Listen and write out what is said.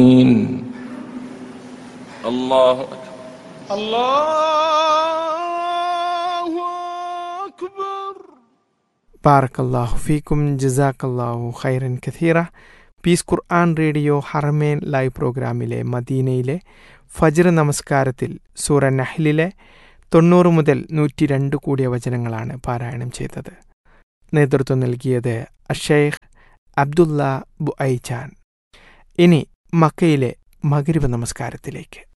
الله أكبر الله أكبر ബാറക്കല്ലാഹു ഫീക്കും ജസാക്കല്ലാഹു ഖൈറൻ കഥീറ പീസ് ഖുർആൻ റേഡിയോ ഹർമേൻ ലൈവ് പ്രോഗ്രാമിലെ മദീനയിലെ ഫജ്ർ നമസ്കാരത്തിൽ സൂറ നഹ്ലിലെ തൊണ്ണൂറ് മുതൽ നൂറ്റി രണ്ട് കൂടിയ വചനങ്ങളാണ് പാരായണം ചെയ്തത് നേതൃത്വം നൽകിയത് അഷേഖ് അബ്ദുല്ല ബുഐചാൻ ഇനി മക്കയിലെ മകരിബ് നമസ്കാരത്തിലേക്ക്